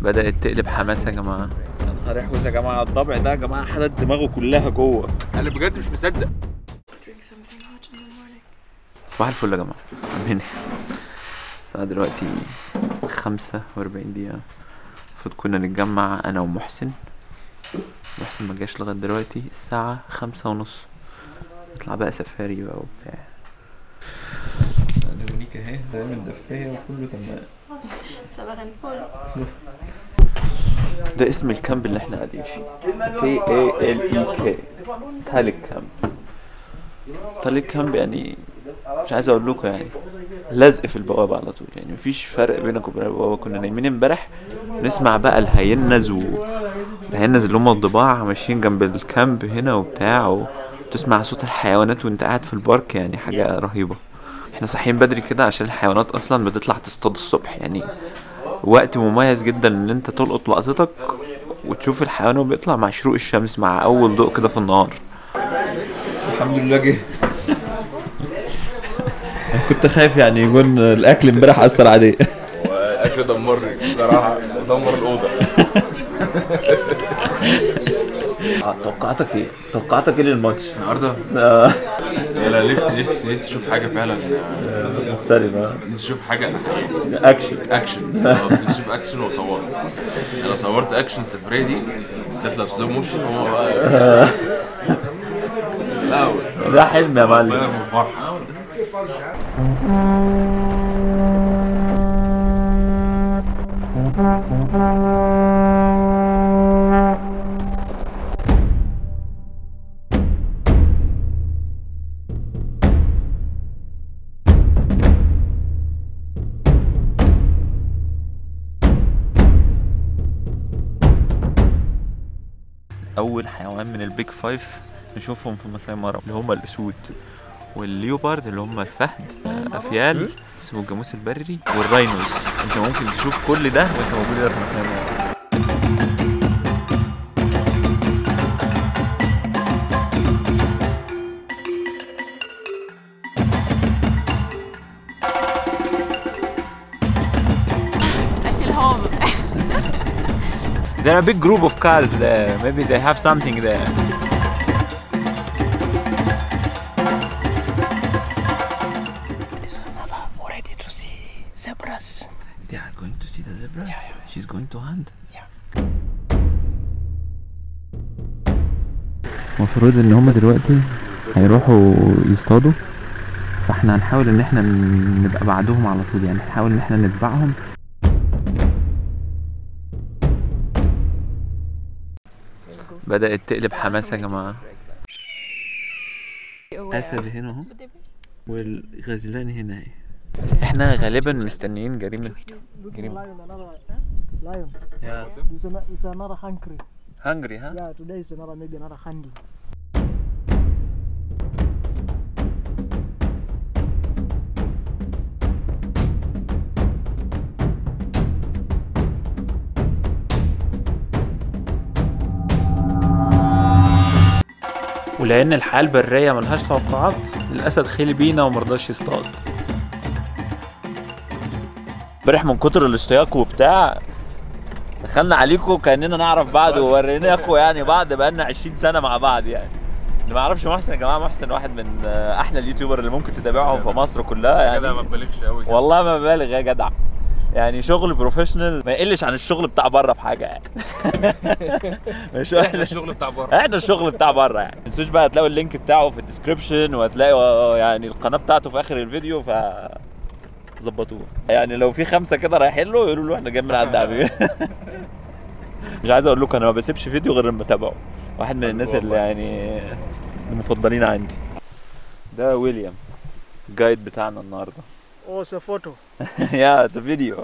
بدأت تقلب حماس يا جماعة يا نهار احوز يا جماعة الضبع ده يا جماعة حدد دماغه كلها جوه انا بجد مش مصدق drink something hot in the morning. صباح الفل يا جماعة عاملين ايه؟ الساعة دلوقتي خمسة وأربعين دقيقة المفروض كنا نتجمع أنا ومحسن محسن ما جاش لغاية دلوقتي الساعة خمسة ونص نطلع بقى سفاري بقى وبتاع دومينيكا اهي دايما مدفية وكله تمام صباح الفل. ده اسم الكامب اللي احنا قاعدين فيه تي اي ال اي كي تالك كامب تالك كامب يعني مش عايز اقول لكم يعني لزق في البوابه على طول يعني مفيش فرق بينك وبين البوابه كنا نايمين امبارح نسمع بقى الهينز و الهينز اللي هم الضباع ماشيين جنب الكامب هنا وبتاع وتسمع صوت الحيوانات وانت قاعد في البارك يعني حاجه رهيبه احنا صاحيين بدري كده عشان الحيوانات اصلا بتطلع تصطاد الصبح يعني وقت مميز جدا ان انت تلقط لقطتك وتشوف الحيوان وهو بيطلع مع شروق الشمس مع اول ضوء كده في النهار الحمد لله جه كنت خايف يعني يكون الاكل امبارح اثر عليه الاكل دمرني بصراحه دمر الاوضه توقعاتك ايه؟ توقعاتك ايه للماتش؟ النهارده انا نفسي نفسي نفسي اشوف حاجه فعلا مختلفة نفسي اشوف حاجه اكشن اكشن بالظبط. نفسي اشوف اكشن واصوره انا لو صورت اكشن السفريه دي بالذات لو سلو موشن هو بقى لا ده حلم يا معلم طاير من الفرحه اول حيوان من البيج فايف نشوفهم في مساء مرة اللي هم الاسود والليوبارد اللي هم الفهد افيال والجاموس البري والراينوز انت ممكن تشوف كل ده وانت موجود هنا في مساء مرة I feel home. There are a big group of cars there. Maybe they have something there. already to see zebras. They are going to see the zebra. She's going to hunt. المفروض ان هم دلوقتي هيروحوا يصطادوا فاحنا هنحاول ان احنا ن- نبقى بعدهم على طول يعني نحاول ان احنا نتبعهم بدأت تقلب حماس يا جماعة أسد هنا اهو والغزلان هنا اهي احنا غالبا مستنيين جريمة جريمة Lion. يا It's, an, it's another hungry. هنجري ها Yeah, today is another maybe another hunting. ولان الحياه البريه ملهاش توقعات الاسد خيل بينا ومرضاش يصطاد امبارح من كتر الاشتياق وبتاع دخلنا عليكم كاننا نعرف بعض ووريناكم يعني بعض بقالنا 20 سنه مع بعض يعني اللي ما يعرفش محسن يا جماعه محسن واحد من آه، احلى اليوتيوبر اللي ممكن تتابعهم في مصر كلها كده ما يعني تبالغش قوي والله ما ببالغ يا جدع يعني شغل بروفيشنال ما يقلش عن الشغل بتاع بره في حاجه يعني مش احنا الشغل بتاع بره احنا الشغل بتاع بره يعني ما تنسوش بقى هتلاقوا اللينك بتاعه في الديسكربشن وهتلاقوا يعني القناه بتاعته في اخر الفيديو ف ظبطوه يعني لو في خمسه كده رايحين له يقولوا له احنا جايين من عند حبيبي مش عايز اقول لكم انا ما بسيبش فيديو غير لما اتابعه واحد من الناس اللي يعني المفضلين عندي ده ويليام الجايد بتاعنا النهارده Oh, it's a photo. yeah, it's a video.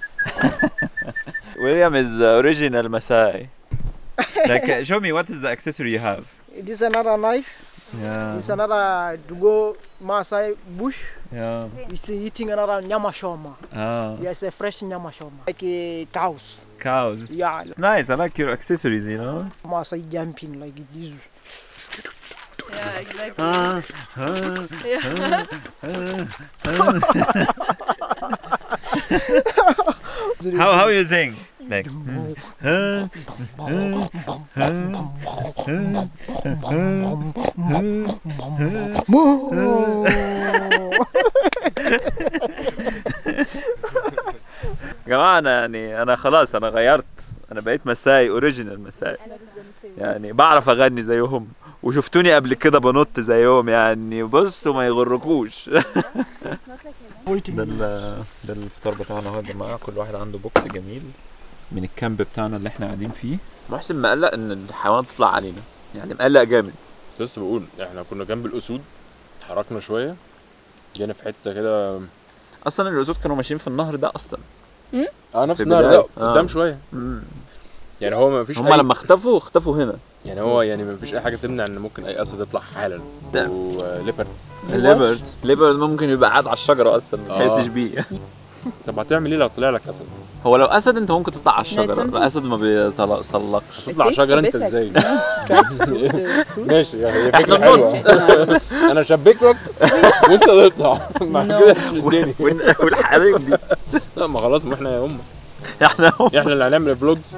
William is the original Masai. like, uh, show me what is the accessory you have. It is another knife. Yeah. It's another to go Maasai bush. Yeah. It's eating another nyama shoma. Oh. Yes, a fresh nyama shoma. Like uh, cows. Cows. Yeah, It's nice. I like your accessories. You know. Maasai jumping like this. Yeah, exactly. Ah, Yeah. How how you think? like يا جماعه انا يعني انا خلاص انا غيرت انا بقيت مساي اوريجينال مساي يعني بعرف اغني زيهم وشفتوني قبل كده بنط زيهم يعني بصوا ما يغركوش ده ال- ده الفطار بتاعنا اهو يا جماعه كل واحد عنده بوكس جميل من الكامب بتاعنا اللي احنا قاعدين فيه محسن مقلق ان الحيوانات تطلع علينا يعني مقلق جامد لسه بقول احنا كنا جنب الاسود اتحركنا شويه جينا في حته كده اصلا الاسود كانوا ماشيين في النهر ده اصلا اه نفس في النهر ده بداية. آه. قدام شويه مم. يعني هو ما فيش هم لما اختفوا اختفوا هنا يعني هو يعني ما فيش اي حاجه تمنع ان ممكن اي اسد يطلع حالا ده. وليبرد ليبرد ليبرد ممكن يبقى قاعد على الشجره اصلا ما آه. تحسش بيه طب هتعمل ايه لو طلع لك اسد؟ هو لو اسد انت ممكن تطلع على الشجره something. الاسد ما بيطلقش تطلع على takes شجره a انت bit like- ازاي؟ Try to put the fruit. ماشي يعني هي احنا فكره حلوه انا شبك لك وانت تطلع مع No. كده تشدني وال- والحريم دي لا ما خلاص ما احنا يا هم احنا احنا اللي هنعمل فلوجز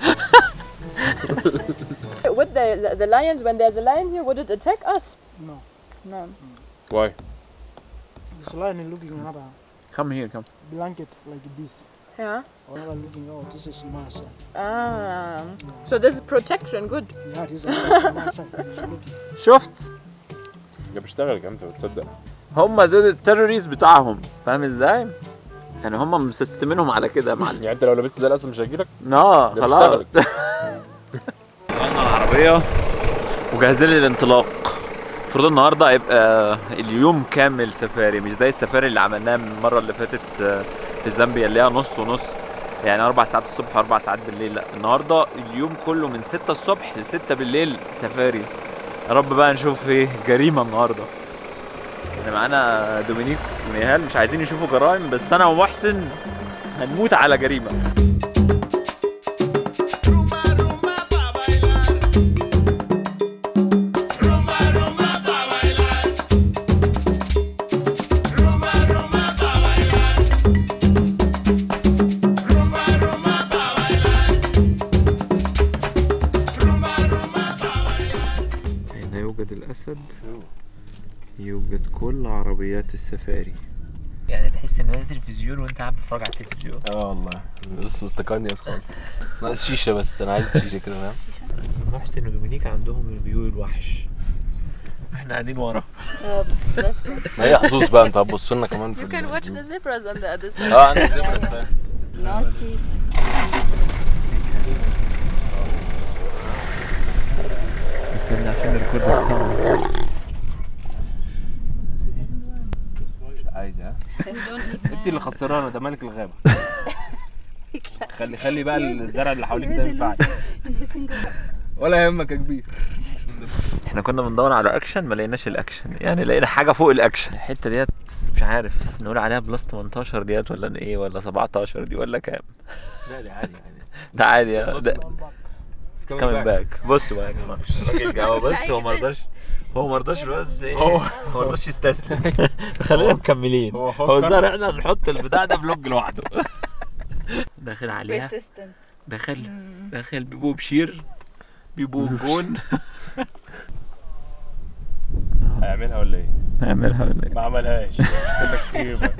Would the the lions when there's a lion here would it attack us? No. No. واي This lion is looking another come here come blanket like this. Yeah. Another looking out. This is Masa. Ah. So this is protection. Good. Yeah, this is Masa. Looking. شفت ده بيشتغل كمان انت بتصدق هم دول التيروريست بتاعهم فاهم ازاي؟ يعني هم مسستمينهم على كده يا معلم يعني انت لو لبست ده الاسد مش هيجيلك اه ده خلاص بيشتغل. طلعنا العربية وجاهزين للانطلاق المفروض النهارده هيبقى اليوم كامل سفاري مش زي السفاري اللي عملناها من المره اللي فاتت آه، في زامبيا اللي هي نص ونص يعني اربع ساعات الصبح واربع ساعات بالليل لا النهارده اليوم كله من 6 الصبح ل 6 بالليل سفاري يا رب بقى نشوف ايه جريمه النهارده احنا معانا دومينيك ونيهال مش عايزين يشوفوا جرائم بس انا ومحسن هنموت على جريمه هنا يوجد الأسد يوجد كل عربيات السفاري يعني تحس ان ده تلفزيون وانت قاعد بتتفرج على التلفزيون اه والله بس مستقني يا خالص ناقص شيشه بس انا عايز شيشه كده فاهم محسن ودومينيك عندهم الفيو الوحش احنا قاعدين ورا ما هي حظوظ بقى انت هتبص لنا كمان في You can watch the zebras on the other side. اه انا زي بس فاهم Naughty. استنى عشان نركض السما عادي ها We don't need انت اللي خسرانه ده ملك الغابه خلي خلي بقى الزرع اللي حواليك ده ينفعك ولا يهمك يا كبير احنا كنا بندور على اكشن ما لقيناش الاكشن يعني لقينا حاجه فوق الاكشن الحته ديت مش عارف نقول عليها بلس 18 ديت ولا ايه ولا 17 دي ولا كام لا دي عادي عادي ده عادي اه، ده كامين باك بصوا بقى يا جماعه الراجل جه هو بس هو ما رضاش هو ما رضاش بس ايه هو- هو ما رضاش يستسلم خلينا مكملين هو هو فكر. الظاهر احنا نحط البتاع ده فلوج لوحده داخل عليها persistent. داخل داخل بيبو بشير بيبو جون هيعملها ولا ايه؟ نعملها ولا ما عملهاش كده كتير بقى.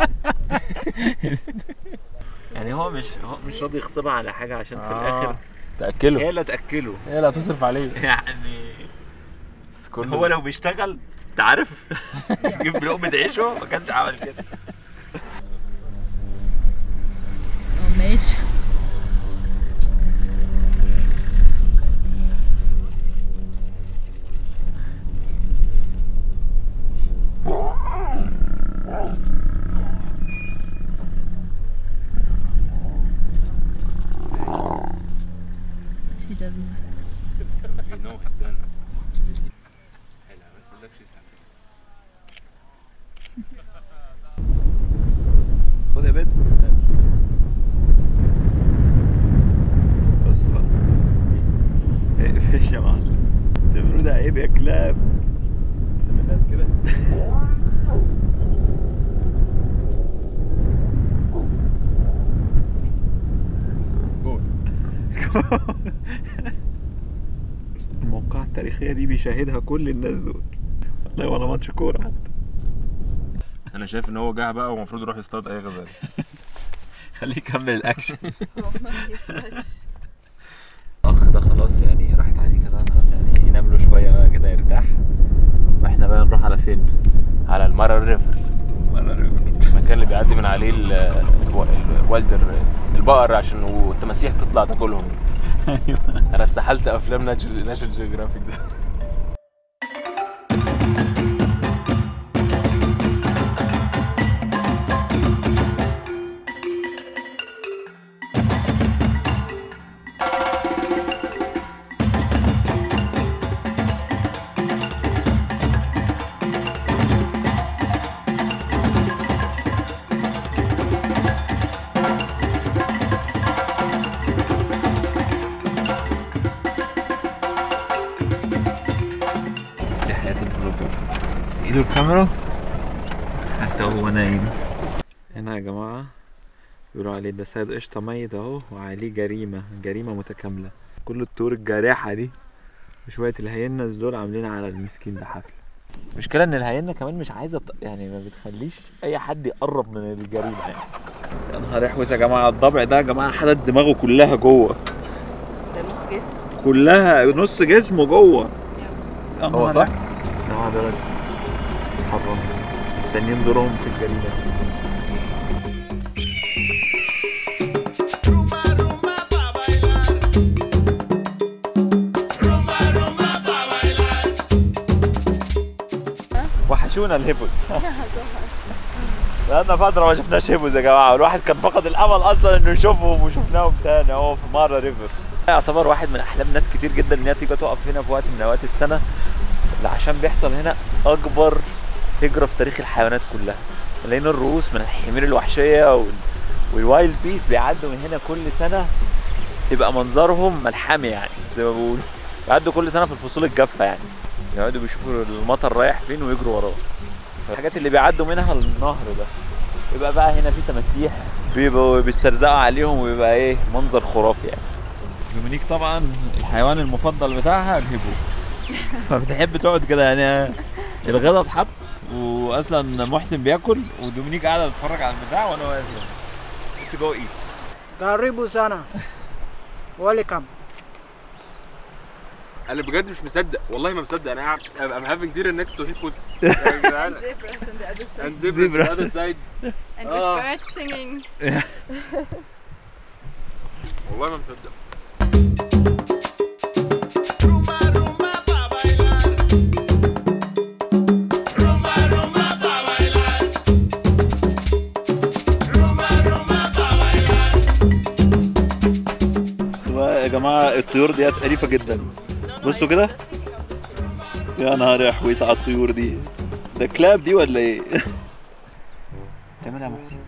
يعني هو مش هو مش راضي يغصبها على حاجه عشان في آه. الاخر تاكله هي اللي تاكله هي اللي هتصرف عليه يعني بس كل هو لو بيشتغل انت عارف يجيب لقمه عيشه ما كانش عمل كده Oh, mate. She doesn't mind. You know he's done. بس look she's happy. خد يا بنت الموقعة التاريخية دي بيشاهدها كل الناس دول والله ولا ماتش كورة حتى انا شايف ان هو جه بقى ومفروض يروح يصطاد اي غزال خليه يكمل الاكشن اخ ده خلاص يعني راحت عليه كده خلاص يعني ينام له شويه بقى كده يرتاح واحنا بقى نروح على فين؟ على المارا ريفر ولا ريفر المكان اللي بيعدي من عليه ال- الو- الوالد الر- البقر عشان والتماسيح تطلع تاكلهم ايوه انا اتسحلت افلام ناشونال جيوغرافيك ده دي حياة الفلوجر في ايده الكاميرا حتى وهو نايم هنا يا جماعة بيقولوا عليه ده سيد قشطة ميت اهو وعليه جريمة جريمة متكاملة كل الطيور الجارحة دي وشوية الهينس دول عاملين على المسكين ده حفلة المشكلة ان الهينة كمان مش عايزة ت- يعني ما بتخليش اي حد يقرب من الجريمة يعني يا نهار احوس يا جماعة الضبع ده يا جماعة حدد دماغه كلها جوه ده نص جسم كلها نص جسمه جوه يا هو نهار صح؟ اه دولت حرام مستنيين دورهم في الجريمة وحشونا الهيبوز بقالنا فترة ما شفناش هيبوز يا جماعة والواحد كان فقد الأمل أصلا إنه يشوفهم وشفناهم تاني أهو في مارا ريفر يعتبر واحد من أحلام ناس كتير جدا إن هي تيجي تقف هنا في وقت من أوقات السنة اللي عشان بيحصل هنا أكبر هجرة في تاريخ الحيوانات كلها ملايين الرؤوس من الحمير الوحشية وال... والوايلد بيس بيعدوا من هنا كل سنة يبقى منظرهم ملحمي يعني زي ما بيقولوا بيعدوا كل سنة في الفصول الجافة يعني يقعدوا بيشوفوا المطر رايح فين ويجروا وراه الحاجات اللي بيعدوا منها النهر ده يبقى بقى هنا في تماسيح بيبقوا بيسترزقوا عليهم ويبقى ايه منظر خرافي يعني دومينيك طبعا الحيوان المفضل بتاعها الهيبو فبتحب تقعد كده يعني الغدا اتحط واصلا محسن بياكل ودومينيك قاعده تتفرج على البتاع وانا واقف ليتس جو ايت Karibu sana. Welcome. انا بجد مش مصدق والله ما مصدق انا قاعد I'm having dinner next to hippos يا جدعان Zebras on the other side. and zebras on the other side And Ah. with birds singing. والله ما مصدق بس بقى يا جماعه الطيور ديت اليفه جدا بصوا كده يا نهار يا حويس على الطيور دي ده كلاب دي ولا ايه؟ تعملها يا محسن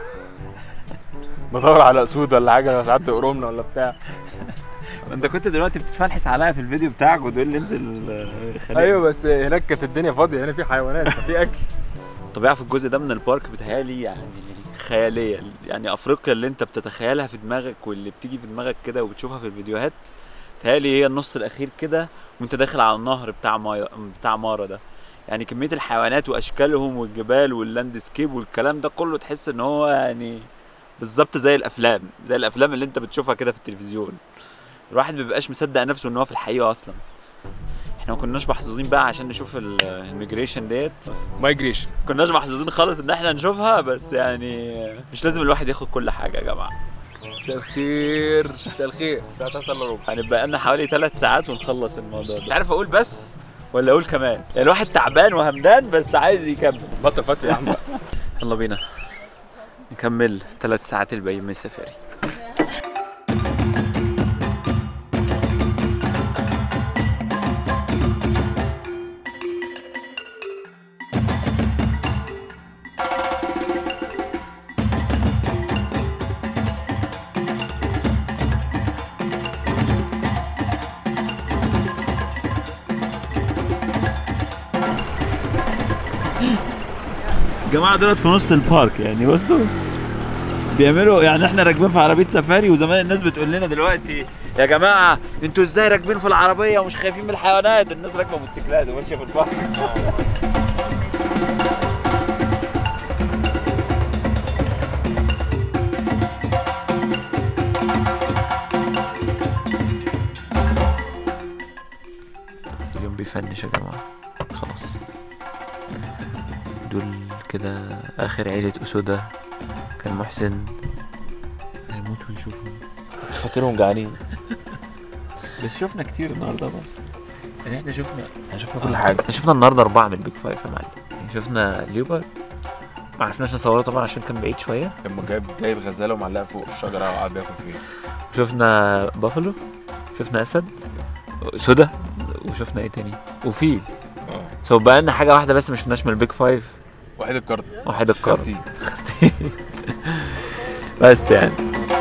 بدور على اسود ولا حاجه لو ساعات تقرمنا ولا بتاع انت كنت دلوقتي بتتفلحس عليا في الفيديو بتاعك وتقول لي انزل آه، خليك ايوه بس هناك كانت الدنيا فاضيه هنا في حيوانات في اكل الطبيعه في الجزء ده من البارك بتهيالي يعني خياليه يعني افريقيا اللي انت بتتخيلها في دماغك واللي بتيجي في دماغك كده وبتشوفها في الفيديوهات تهيالي هي النص الاخير كده وانت داخل على النهر بتاع مايا بتاع مارا ده يعني كميه الحيوانات واشكالهم والجبال واللاندسكيب والكلام ده كله تحس ان هو يعني بالظبط زي الافلام زي الافلام اللي انت بتشوفها كده في التلفزيون الواحد ما بيبقاش مصدق نفسه ان هو في الحقيقه اصلا احنا ما كناش محظوظين بقى عشان نشوف الميجريشن ديت مايجريشن كناش محظوظين خالص ان احنا نشوفها بس يعني مش لازم الواحد ياخد كل حاجه يا جماعه مساء الخير مساء الخير الساعه 3 الا ربع هنبقى لنا حوالي ثلاث ساعات ونخلص الموضوع ده مش عارف اقول بس ولا اقول كمان يعني الواحد تعبان وهمدان بس عايز يكمل بطل فتح يا عم بقى يلا بينا نكمل ثلاث ساعات الباقيين من السفاري الجماعه دولت في نص البارك يعني بصوا بيعملوا يعني احنا راكبين في عربيه سفاري وزمان الناس بتقول لنا دلوقتي يا جماعه انتوا ازاي راكبين في العربيه ومش خايفين من الحيوانات الناس راكبه موتوسيكلات وماشيه في البحر اليوم بيفنش يا جماعه خلاص دول كده اخر عيله اسوده كان محسن هيموت ويشوفهم فاكرهم جعانين بس شفنا كتير النهارده برضه يعني احنا شفنا احنا شفنا كل حاجه احنا شفنا النهارده اربعه من البيج فايف يا معلم يعني شفنا ليوبر ما عرفناش نصوره طبعا عشان كان بعيد شويه كان جايب جايب غزاله ومعلقها فوق الشجره وقاعد بياكل فيها شفنا بافلو شفنا اسد سودا وشفنا ايه تاني وفيل اه سو بقى لنا حاجه واحده بس ما شفناش من البيج فايف وحيد الكارت واحد القرن كارتي بس يعني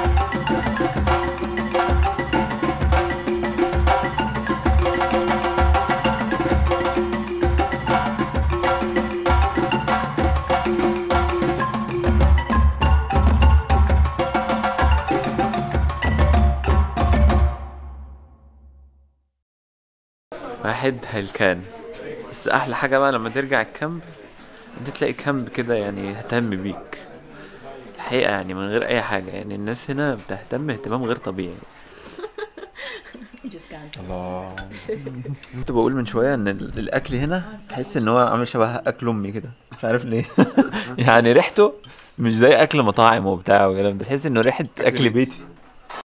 واحد هلكان بس احلى حاجه بقى لما ترجع الكامب انت تلاقي كامب كده يعني اهتم بيك الحقيقه يعني من غير اي حاجه يعني الناس هنا بتهتم اهتمام غير طبيعي الله كنت بقول من شويه ان ال- الاكل هنا تحس ان هو عامل شبه اكل امي كده مش عارف ليه يعني ريحته مش زي اكل مطاعم وبتاع وكلام ده تحس انه ريحه اكل بيتي